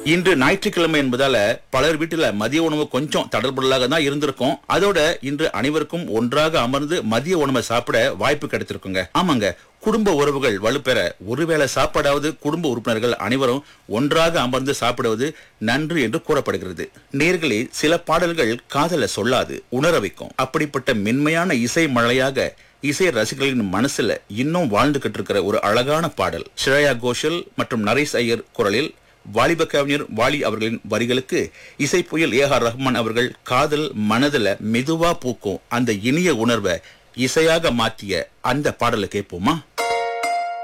இன்று ஞாயிற்றுக்கிழமை என்பதால பலர் வீட்டுல மதிய உணவு கொஞ்சம் தடல்புடலாக தான் இருந்திருக்கும் அதோட இன்று அனைவருக்கும் ஒன்றாக அமர்ந்து மதிய உணவை சாப்பிட வாய்ப்பு கிடைத்திருக்குங்க ஆமாங்க குடும்ப உறவுகள் வலுப்பெற ஒருவேளை சாப்பாடாவது குடும்ப உறுப்பினர்கள் அனைவரும் ஒன்றாக அமர்ந்து சாப்பிடுவது நன்று என்று கூறப்படுகிறது நேர்களே சில பாடல்கள் காதல சொல்லாது உணர வைக்கும் அப்படிப்பட்ட மென்மையான இசை மழையாக இசை ரசிகர்களின் மனசுல இன்னும் வாழ்ந்துகிட்டு இருக்கிற ஒரு அழகான பாடல் ஸ்ரேயா கோஷல் மற்றும் நரேஷ் ஐயர் குரலில் வாலிப கவிஞர் வாலி அவர்களின் வரிகளுக்கு இசை புயல் ஏ ஆர் ரஹ்மான் அவர்கள் காதல் மனதுல மெதுவா பூக்கும் அந்த இனிய உணர்வை இசையாக மாற்றிய அந்த பாடலை கேட்போமா